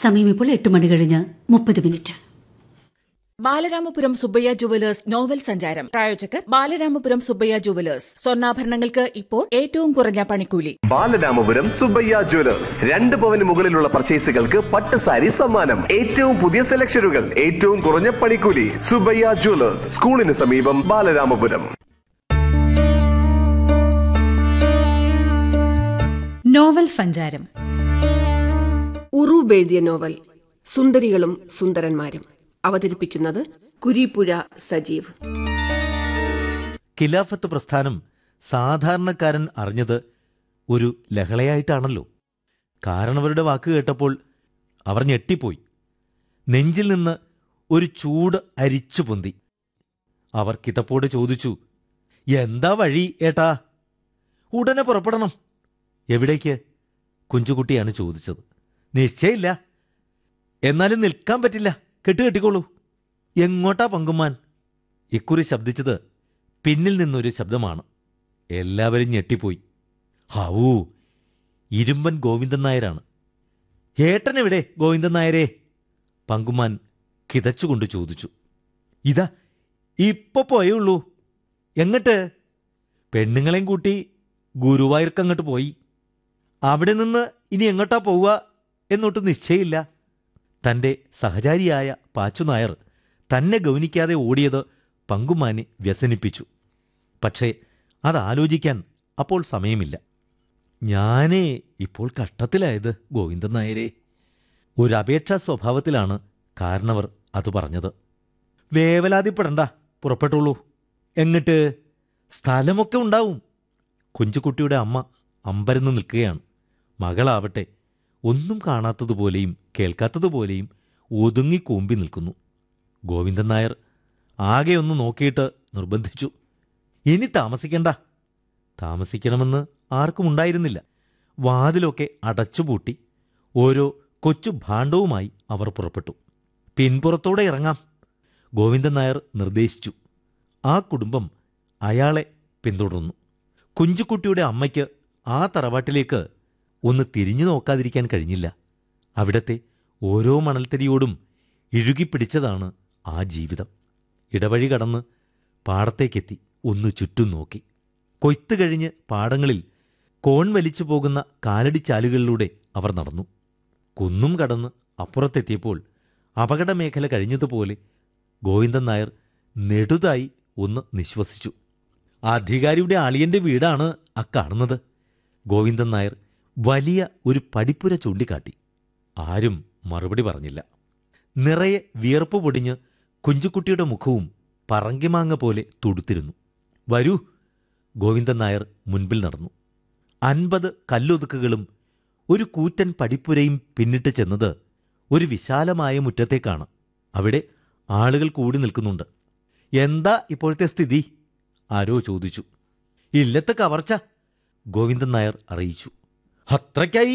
സമയം ഇപ്പോൾ എട്ട് മണി കഴിഞ്ഞ് മുപ്പത് minute Balaramapuram Subbaiah jewellers novel സഞ്ചാരം പ്രായോജകർ ബാലരാമപുരം സുബ്ബയ്യ ജുവലേഴ്സ് സ്വർണ്ണാഭരണങ്ങൾക്ക് ഇപ്പോൾ ഏറ്റവും കുറഞ്ഞ പണിക്കൂലി ബാലരാമപുരം സുബ്ബയ്യ ജ്വല്ലേഴ്സ് രണ്ട് പവന് മുകളിലുള്ള പർച്ചേസുകൾക്ക് പട്ട് സാരി സമ്മാനം ഏറ്റവും പുതിയ സെലക്ഷനുകൾ ഏറ്റവും കുറഞ്ഞ പണിക്കൂലി സുബ്ബയ്യ ജ്വല്ലേഴ്സ് സ്കൂളിന് സമീപം ബാലരാമപുരം നോവൽ സഞ്ചാരം ഉറൂബ് എഴുതിയ നോവൽ സുന്ദരികളും സുന്ദരന്മാരും അവതരിപ്പിക്കുന്നത് കുരീപ്പുഴ സജീവ് ഖിലാഫത്ത് പ്രസ്ഥാനം സാധാരണക്കാരൻ അറിഞ്ഞത് ഒരു ലഹളയായിട്ടാണല്ലോ കാരണവരുടെ വാക്ക് കേട്ടപ്പോൾ അവർ ഞെട്ടിപ്പോയി നെഞ്ചിൽ നിന്ന് ഒരു ചൂട് അരിച്ചു പൊന്തി അവർ കിതപ്പോട് ചോദിച്ചു എന്താ വഴി ഏട്ടാ ഉടനെ പുറപ്പെടണം എവിടേക്ക് കുഞ്ചുകുട്ടിയാണ് ചോദിച്ചത് നിശ്ചയില്ല എന്നാലും നിൽക്കാൻ പറ്റില്ല കെട്ടുകെട്ടിക്കോളൂ എങ്ങോട്ടാ പങ്കുമാൻ ഇക്കുറി ശബ്ദിച്ചത് പിന്നിൽ നിന്നൊരു ശബ്ദമാണ് എല്ലാവരും ഞെട്ടിപ്പോയി ഹാവൂ ഇരുമ്പൻ ഗോവിന്ദൻ നായരാണ് ഏട്ടനെവിടെ ഗോവിന്ദൻ നായരെ പങ്കുമാൻ കിതച്ചുകൊണ്ട് ചോദിച്ചു ഇതാ ഇപ്പൊ പോയുള്ളൂ എങ്ങട്ട് പെണ്ണുങ്ങളെയും കൂട്ടി ഗുരുവായൂർക്കങ്ങോട്ട് പോയി അവിടെ നിന്ന് ഇനി എങ്ങോട്ടാ പോവുക എന്നൊട്ട് നിശ്ചയില്ല തൻ്റെ സഹചാരിയായ പാച്ചു നായർ തന്നെ ഗൗനിക്കാതെ ഓടിയത് പങ്കുമാനെ വ്യസനിപ്പിച്ചു പക്ഷേ അതാലോചിക്കാൻ അപ്പോൾ സമയമില്ല ഞാനേ ഇപ്പോൾ കഷ്ടത്തിലായത് ഗോവിന്ദൻ നായരെ ഒരു അപേക്ഷാ സ്വഭാവത്തിലാണ് കാരണവർ അത് പറഞ്ഞത് വേവലാതിപ്പെടണ്ട പുറപ്പെട്ടുള്ളൂ എങ്ങിട്ട് സ്ഥലമൊക്കെ ഉണ്ടാവും കുഞ്ചുകുട്ടിയുടെ അമ്മ അമ്പരന്ന് നിൽക്കുകയാണ് മകളാവട്ടെ ഒന്നും കാണാത്തതുപോലെയും കേൾക്കാത്തതുപോലെയും ഒതുങ്ങി കൂമ്പി നിൽക്കുന്നു ഗോവിന്ദൻ നായർ ആകെ ഒന്ന് നോക്കിയിട്ട് നിർബന്ധിച്ചു ഇനി താമസിക്കണ്ട താമസിക്കണമെന്ന് ആർക്കും ഉണ്ടായിരുന്നില്ല വാതിലൊക്കെ അടച്ചുപൂട്ടി ഓരോ കൊച്ചു ഭാണ്ഡവുമായി അവർ പുറപ്പെട്ടു പിൻപുറത്തോടെ ഇറങ്ങാം ഗോവിന്ദൻ നായർ നിർദ്ദേശിച്ചു ആ കുടുംബം അയാളെ പിന്തുടർന്നു കുഞ്ചുകുട്ടിയുടെ അമ്മയ്ക്ക് ആ തറവാട്ടിലേക്ക് ഒന്ന് തിരിഞ്ഞു നോക്കാതിരിക്കാൻ കഴിഞ്ഞില്ല അവിടത്തെ ഓരോ മണൽത്തരിയോടും ഇഴുകിപ്പിടിച്ചതാണ് ആ ജീവിതം ഇടവഴി കടന്ന് പാടത്തേക്കെത്തി ഒന്ന് ചുറ്റും നോക്കി കൊയ്ത്ത് കഴിഞ്ഞ് പാടങ്ങളിൽ കോൺ വലിച്ചു പോകുന്ന കാലടിച്ചാലുകളിലൂടെ അവർ നടന്നു കുന്നും കടന്ന് അപ്പുറത്തെത്തിയപ്പോൾ അപകടമേഖല കഴിഞ്ഞതുപോലെ ഗോവിന്ദൻ നായർ നെടുതായി ഒന്ന് നിശ്വസിച്ചു അധികാരിയുടെ അളിയന്റെ വീടാണ് ആ കാണുന്നത് ഗോവിന്ദൻ നായർ വലിയ ഒരു പടിപ്പുര ചൂണ്ടിക്കാട്ടി ആരും മറുപടി പറഞ്ഞില്ല നിറയെ വിയർപ്പ് പൊടിഞ്ഞ് കുഞ്ചുകുട്ടിയുടെ മുഖവും പറങ്കിമാങ്ങ പോലെ തുടുത്തിരുന്നു വരൂ ഗോവിന്ദൻ നായർ മുൻപിൽ നടന്നു അൻപത് കല്ലൊതുക്കുകളും ഒരു കൂറ്റൻ പടിപ്പുരയും പിന്നിട്ട് ചെന്നത് ഒരു വിശാലമായ മുറ്റത്തേക്കാണ് അവിടെ ആളുകൾ കൂടി നിൽക്കുന്നുണ്ട് എന്താ ഇപ്പോഴത്തെ സ്ഥിതി ആരോ ചോദിച്ചു ഇല്ലത്തെ കവർച്ച ഗോവിന്ദൻ നായർ അറിയിച്ചു അത്രയ്ക്കായി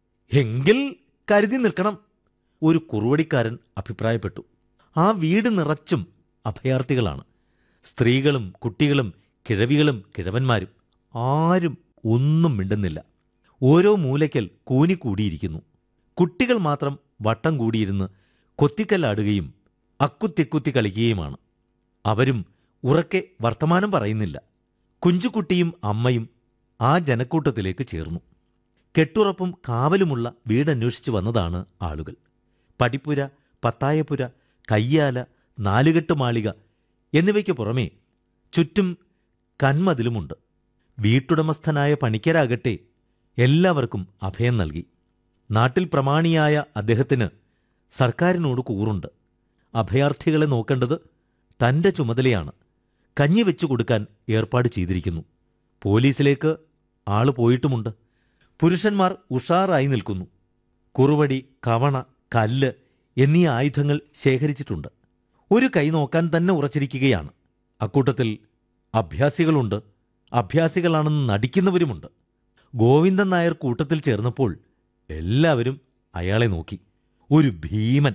എങ്കിൽ കരുതി നിൽക്കണം ഒരു കുറുവടിക്കാരൻ അഭിപ്രായപ്പെട്ടു ആ വീട് നിറച്ചും അഭയാർത്ഥികളാണ് സ്ത്രീകളും കുട്ടികളും കിഴവികളും കിഴവന്മാരും ആരും ഒന്നും മിണ്ടുന്നില്ല ഓരോ മൂലയ്ക്കൽ കൂനിക്കൂടിയിരിക്കുന്നു കുട്ടികൾ മാത്രം വട്ടം കൂടിയിരുന്ന് കൊത്തിക്കല്ലാടുകയും അക്കുത്തിക്കുത്തി കളിക്കുകയുമാണ് അവരും ഉറക്കെ വർത്തമാനം പറയുന്നില്ല കുഞ്ചുകുട്ടിയും അമ്മയും ആ ജനക്കൂട്ടത്തിലേക്ക് ചേർന്നു കെട്ടുറപ്പും കാവലുമുള്ള വീടന്വേഷിച്ചു വന്നതാണ് ആളുകൾ പടിപ്പുര പത്തായപ്പുര കയ്യാല നാലുകെട്ട് മാളിക എന്നിവയ്ക്ക് പുറമേ ചുറ്റും കന്മതിലുമുണ്ട് വീട്ടുടമസ്ഥനായ പണിക്കരാകട്ടെ എല്ലാവർക്കും അഭയം നൽകി നാട്ടിൽ പ്രമാണിയായ അദ്ദേഹത്തിന് സർക്കാരിനോട് കൂറുണ്ട് അഭയാർത്ഥികളെ നോക്കേണ്ടത് തന്റെ ചുമതലയാണ് കഞ്ഞി വെച്ചു കൊടുക്കാൻ ഏർപ്പാട് ചെയ്തിരിക്കുന്നു പോലീസിലേക്ക് ആള് പോയിട്ടുമുണ്ട് പുരുഷന്മാർ ഉഷാറായി നിൽക്കുന്നു കുറുവടി കവണ കല്ല് എന്നീ ആയുധങ്ങൾ ശേഖരിച്ചിട്ടുണ്ട് ഒരു കൈ നോക്കാൻ തന്നെ ഉറച്ചിരിക്കുകയാണ് അക്കൂട്ടത്തിൽ അഭ്യാസികളുണ്ട് അഭ്യാസികളാണെന്ന് നടിക്കുന്നവരുമുണ്ട് ഗോവിന്ദൻ നായർ കൂട്ടത്തിൽ ചേർന്നപ്പോൾ എല്ലാവരും അയാളെ നോക്കി ഒരു ഭീമൻ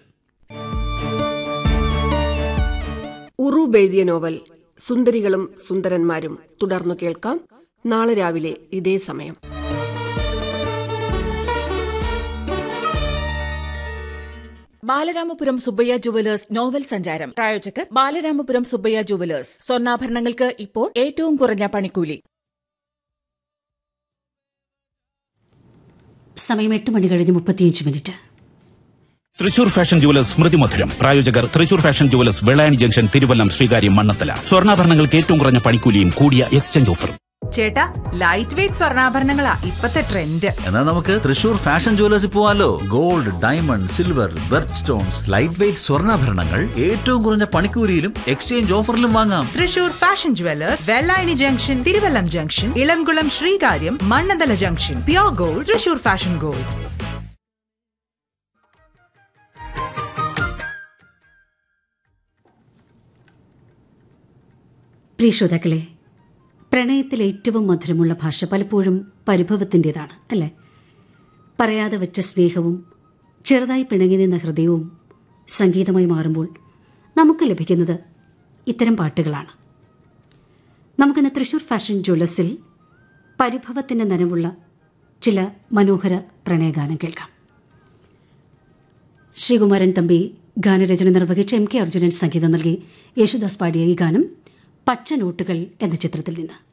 ഉറൂബ് എഴുതിയ നോവൽ സുന്ദരികളും സുന്ദരന്മാരും തുടർന്നു കേൾക്കാം നാളെ രാവിലെ ഇതേ സമയം ബാലരാമപുരം സുബ്ബയ്യ ജുവലേഴ്സ് നോവൽ സഞ്ചാരം പ്രായോജകർ ബാലരാമപുരം സുബ്ബയ്യ ജുവലേഴ്സ് സ്വർണ്ണാഭരണങ്ങൾക്ക് ഇപ്പോൾ ഏറ്റവും കുറഞ്ഞ പണിക്കൂലി സമയം എട്ട് മണി കഴിഞ്ഞ് മുപ്പത്തിയഞ്ച് മിനിറ്റ് തൃശൂർ ഫാഷൻ ജുവലേഴ്സ് സ്മൃതി മധുരം പ്രായോജകർ Thrissur fashion jewellers Vellayani junction Thiruvallam Sreekaryam Mannanthala സ്വർണ്ണാഭരണങ്ങൾക്ക് ഏറ്റവും കുറഞ്ഞ പണിക്കൂലിയും കൂടിയ എക്സ്ചേഞ്ച് ഓഫറും ചേട്ടാ ലൈറ്റ് വെയിറ്റ് സ്വർണ്ണാഭരണങ്ങളാ ഇപ്പത്തെ ട്രെൻഡ് എന്നാ നമുക്ക് തൃശൂർ ഫാഷൻ ജുവലേഴ്സിൽ പോവാലോ gold diamond silver birth stones light weight സ്വർണ്ണാഭരണങ്ങൾ ഏറ്റവും കുറഞ്ഞ പണിക്കൂലിയിലും എക്സ്ചേഞ്ച് ഓഫറിലും വാങ്ങാം Thrissur fashion jewellers Vellayani junction Thiruvallam junction Elamkulam Sreekaryam Mannanthala junction pure gold Thrissur fashion gold പ്രിയ ശ്രോതാക്കളെ പ്രണയത്തിൽ ഏറ്റവും മധുരമുള്ള ഭാഷ പലപ്പോഴും പരിഭവത്തിൻ്റെതാണ് അല്ലേ പറയാതെ വെച്ച സ്നേഹവും ചെറുതായി പിണങ്ങി നിന്ന ഹൃദയവും സംഗീതമായി മാറുമ്പോൾ നമുക്ക് ലഭിക്കുന്നത് ഇത്തരം പാട്ടുകളാണ് നമുക്കിന്ന് തൃശൂർ ഫാഷൻ ജ്വല്ലേഴ്സിൽ പരിഭവത്തിൻ്റെ നനവുള്ള ചില മനോഹര പ്രണയഗാനം കേൾക്കാം ശ്രീകുമാരൻ തമ്പി ഗാനരചന നിർവഹിച്ച എം കെ അർജുനൻ സംഗീതം നൽകി യേശുദാസ് പാടിയ ഈ ഗാനം പച്ച നോട്ടുകൾ എന്ന ചിത്രത്തിൽ നിന്ന്